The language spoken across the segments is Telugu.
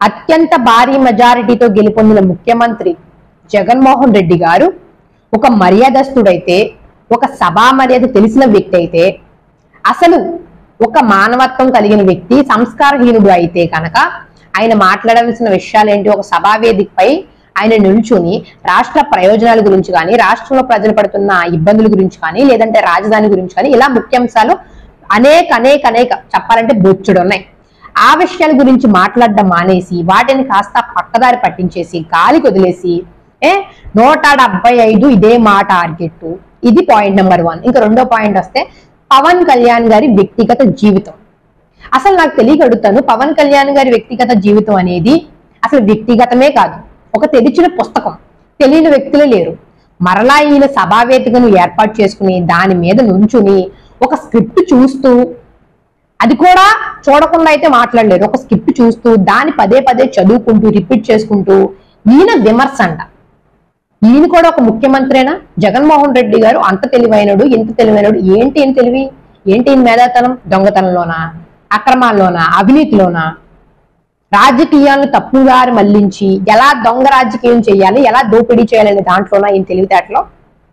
అత్యంత భారీ మెజారిటీతో గెలుపొందిన ముఖ్యమంత్రి జగన్మోహన్ రెడ్డి గారు ఒక మర్యాదస్తుడైతే ఒక సభా మర్యాద తెలిసిన వ్యక్తి అయితే అసలు ఒక మానవత్వం కలిగిన వ్యక్తి సంస్కారహీనుడు అయితే కనుక ఆయన మాట్లాడాల్సిన విషయాలు ఏంటి ఒక సభా వేదికపై ఆయన నిల్చుని రాష్ట్ర ప్రయోజనాల గురించి కానీ రాష్ట్రంలో ప్రజలు పడుతున్న ఇబ్బందుల గురించి కానీ లేదంటే రాజధాని గురించి కానీ ఇలా ముఖ్యాంశాలు అనేక అనేక అనేక చెప్పాలంటే బొచ్చుడు ఉన్నాయి ఆ విషయాల గురించి మాట్లాడడం మానేసి వాటిని కాస్త పక్కదారి పట్టించేసి గాలికి వదిలేసి ఏ నూట డెబ్బై ఐదు ఇదే మా టార్గెట్ ఇది పాయింట్ నెంబర్ వన్ ఇంకా రెండో పాయింట్ వస్తే పవన్ కళ్యాణ్ గారి వ్యక్తిగత జీవితం అసలు నాకు తెలియక అడుగుతాను పవన్ కళ్యాణ్ గారి వ్యక్తిగత జీవితం అనేది అసలు వ్యక్తిగతమే కాదు ఒక తెరిచిన పుస్తకం తెలియని వ్యక్తులే లేరు మరలా ఈయన సభావేదికను ఏర్పాటు చేసుకుని దాని మీద నుంచుని ఒక స్క్రిప్ట్ చూస్తూ అది కూడా చూడకుండా అయితే మాట్లాడలేరు ఒక స్క్రిప్ట్ చూస్తూ దాన్ని పదే పదే చదువుకుంటూ రిపీట్ చేసుకుంటూ ఈయన విమర్శ అంట ఈయన కూడా ఒక ముఖ్యమంత్రేనా జగన్మోహన్ రెడ్డి గారు అంత తెలివైనడు ఇంత తెలివైనడు ఏంటి ఈయన తెలివి ఏంటి ఈయన మేధాతనం దొంగతనంలోనా అక్రమాల్లోనా అవినీతిలోనా రాజకీయాలను తప్పుదారి మళ్లించి ఎలా దొంగ రాజకీయం చేయాలి ఎలా దోపిడీ చేయాలనే దాంట్లోనా ఈయన తెలివితేటలో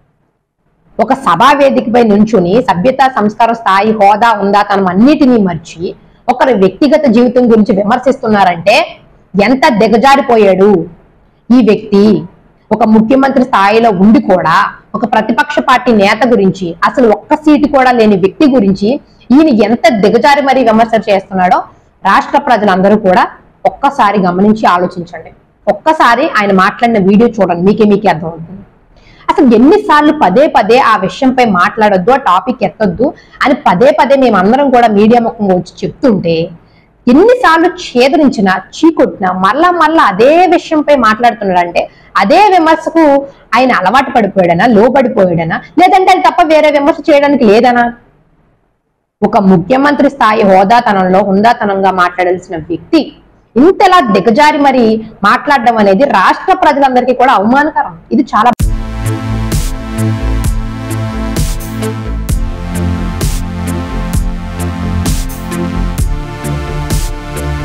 ఒక సభా వేదికపై నుంచుని సభ్యత సంస్కారం స్థాయి హోదా ఉందాతనం అన్నిటినీ మర్చి ఒకరి వ్యక్తిగత జీవితం గురించి విమర్శిస్తున్నారంటే ఎంత దిగజారిపోయాడు ఈ వ్యక్తి ఒక ముఖ్యమంత్రి స్థాయిలో ఉండి కూడా ఒక ప్రతిపక్ష పార్టీ నేత గురించి అసలు ఒక్క సీటు కూడా లేని వ్యక్తి గురించి ఈయన ఎంత దిగజారి మరీ విమర్శ చేస్తున్నాడో రాష్ట్ర ప్రజలందరూ కూడా ఒక్కసారి గమనించి ఆలోచించండి ఒక్కసారి ఆయన మాట్లాడిన వీడియో చూడండి మీకే మీకే అర్థమవుతుంది అసలు ఎన్నిసార్లు పదే పదే ఆ విషయంపై మాట్లాడొద్దు ఆ టాపిక్ ఎత్తొద్దు అని పదే పదే మేమందరం కూడా మీడియా ముఖంగా వచ్చి చెప్తుంటే ఎన్నిసార్లు ఛేదరించినా చీకొట్టినా మళ్ళా మళ్ళా అదే విషయంపై మాట్లాడుతున్నాడంటే అదే విమర్శకు ఆయన అలవాటు పడిపోయాడనా లోబడిపోయాడనా లేదంటే అది తప్ప వేరే విమర్శ చేయడానికి లేదనా ఒక ముఖ్యమంత్రి స్థాయి హోదాతనంలో హుందాతనంగా మాట్లాడాల్సిన వ్యక్తి ఇంతలా దిగజారి మరి మాట్లాడడం అనేది రాష్ట్ర ప్రజలందరికీ కూడా అవమానకరం ఇది చాలా